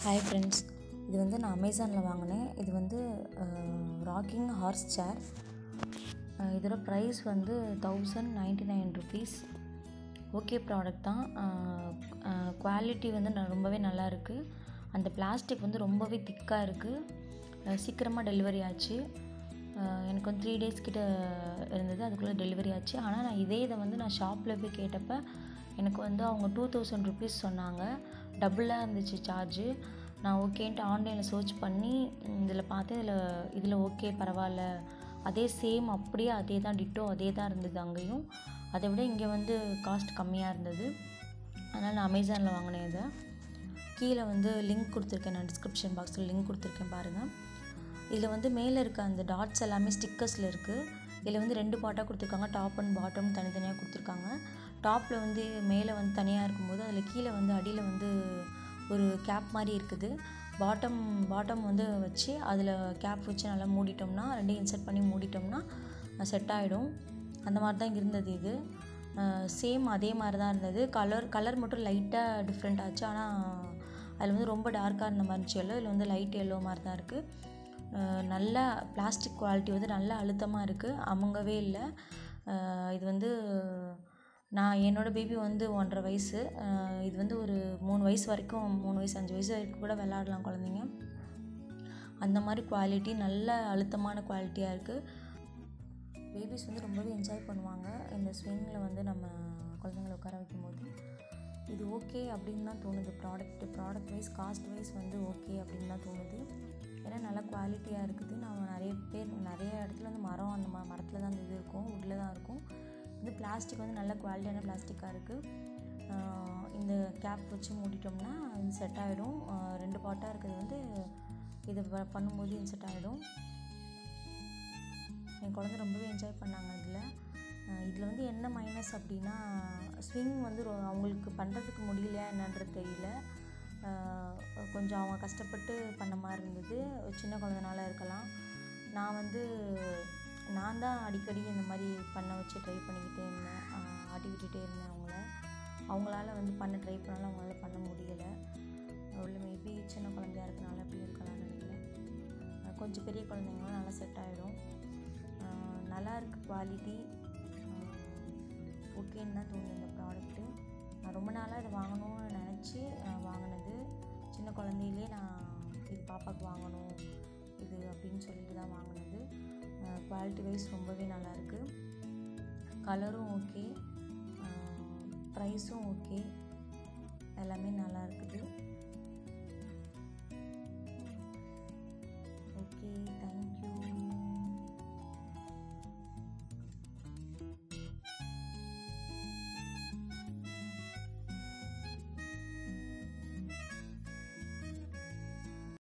hi friends இது வந்து நான் அமேசானில் வாங்கினேன் இது வந்து ராக்கிங் ஹார்ஸ் சேர் இதோட ப்ரைஸ் வந்து thousand ninety nine rupees okay product தான் குவாலிட்டி வந்து ந- ரொம்பவே நல்லா இருக்குது அந்த பிளாஸ்டிக் வந்து ரொம்பவே திக்காக இருக்குது சீக்கிரமாக டெலிவரி ஆச்சு அஹ் எனக்கு வந்து த்ரீ டேஸ் கிட்ட இருந்தது அதுக்குள்ளே டெலிவரி ஆச்சு ஆனால் நான் இதே இதை வந்து நான் ஷாப்பில் போய் கேட்டப்ப எனக்கு வந்து அவங்க டூ தௌசண்ட் ருபீஸ் சொன்னாங்க டபுளாக இருந்துச்சு சார்ஜு நான் ஓகேன்ட்டு ஆன்லைனில் சர்ச் பண்ணி இதில் பார்த்து இதில் இதில் ஓகே பரவாயில்ல அதே சேம் அப்படியே அதே தான் டிட்டோ அதே தான் இருந்தது அங்கேயும் அதை விட இங்கே வந்து காஸ்ட் கம்மியாக இருந்தது அதனால் நான் அமேசானில் வாங்கினேன் இதை கீழே வந்து லிங்க் கொடுத்துருக்கேன் நான் டிஸ்கிரிப்ஷன் பாக்ஸில் லிங்க் கொடுத்துருக்கேன் பாருங்கள் இதில் வந்து மேலே இருக்க அந்த டாட்ஸ் எல்லாமே ஸ்டிக்கர்ஸில் இருக்குது இதில் வந்து ரெண்டு பாட்டாக கொடுத்துருக்காங்க டாப் அண்ட் பாட்டம் தனித்தனியாக கொடுத்துருக்காங்க டாப்பில் வந்து மேலே வந்து தனியாக இருக்கும்போது அதில் கீழே வந்து அடியில் வந்து ஒரு கேப் மாதிரி இருக்குது பாட்டம் பாட்டம் வந்து வச்சு அதில் கேப் வச்சு நல்லா மூடிட்டோம்னா ரெண்டையும் இன்சர்ட் பண்ணி மூடிட்டோம்னா செட் ஆகிடும் அந்த மாதிரி தான் இருந்தது இது சேம் அதே மாதிரி தான் இருந்தது கலர் கலர் மட்டும் லைட்டாக டிஃப்ரெண்ட் ஆச்சு ஆனால் அதில் வந்து ரொம்ப டார்க்காக இருந்த மாதிரி இருந்துச்சு எல்லோ இதில் வந்து லைட் எல்லோ மாதிரி தான் இருக்குது நல்ல பிளாஸ்டிக் குவாலிட்டி வந்து நல்ல அழுத்தமாக இருக்குது அமுங்கவே இல்லை அஹ் இது வந்து நான் என்னோடய பேபி வந்து ஒன்றரை வயசு அஹ் இது வந்து ஒரு மூணு வயசு வரைக்கும் மூணு வயசு அஞ்சு வயசு வரைக்கும் கூட விளாடலாம் குழந்தைங்க அந்த மாதிரி குவாலிட்டி நல்ல அழுத்தமான குவாலிட்டியாக இருக்குது பேபிஸ் வந்து ரொம்பவே என்ஜாய் பண்ணுவாங்க இந்த ஸ்விங்கில் வந்து நம்ம குழந்தைங்கள உட்கார வைக்கும்போது இது ஓகே அப்படின்னு தான் தோணுது product product wise cost wise வந்து ஓகே அப்படின்னு தான் தோணுது ஏன்னா நல்ல குவாலிட்டியாக இருக்குது நான் நிறைய பேர் நிறைய இடத்துல வந்து மரம் அந்த ம மரத்தில் தான் இந்த இது இருக்கும் உட்டில் தான் இருக்கும் இது பிளாஸ்டிக் வந்து நல்ல குவாலிட்டியான பிளாஸ்டிக்காக இருக்குது இந்த கேப் வச்சு மூடிட்டோம்னா இது செட் ஆகிடும் ரெண்டு பாட்டாக இருக்கிறது வந்து இது ப- பண்ணும்போது இது செட் ஆகிடும் என் குழந்தை ரொம்பவே என்ஜாய் பண்ணாங்க இதில் இதில் வந்து என்ன மைனஸ் அப்படின்னா ஸ்விங் வந்து ரொ- அவங்களுக்கு பண்ணுறதுக்கு முடியலையா என்னன்றது தெரியல அஹ் கொஞ்சம் அவங்க கஷ்டப்பட்டு பண்ண மாதிரி இருந்தது சின்ன குழந்தைனால இருக்கலாம் நான் வந்து நான் தான் அடிக்கடி இந்த மாதிரி பண்ண வச்சு ட்ரை பண்ணிக்கிட்டே இருந்தேன் அஹ் ஆட்டி விட்டுட்டே இருந்தேன் அவங்கள அவங்களால வந்து பண்ண ட்ரை பண்ணாலும் அவங்களால பண்ண முடியலை உள்ள மேபி சின்ன குழந்தையா இருக்கனால அப்படி இருக்கலாம்னு நினைக்கிறேன் அஹ் கொஞ்சம் பெரிய குழந்தைங்களாம் நல்லா செட் ஆகிடும் நல்லா இருக்கு குவாலிட்டி ஓகேன்னு தான் தோணுது இந்த ப்ராடக்ட்டு நான் ரொம்ப நாளாக இதை வாங்கணும்னு நினச்சி வாங்கினது சின்ன குழந்தையிலே நான் இது பாப்பாவுக்கு வாங்கணும் இது அப்படின்னு சொல்லிட்டு தான் வாங்கினது குவாலிட்டி வைஸ் ரொம்பவே நல்லா இருக்கு கலரும் ஓகே ப்ரைஸும் ஓகே எல்லாமே நல்லா இருக்குது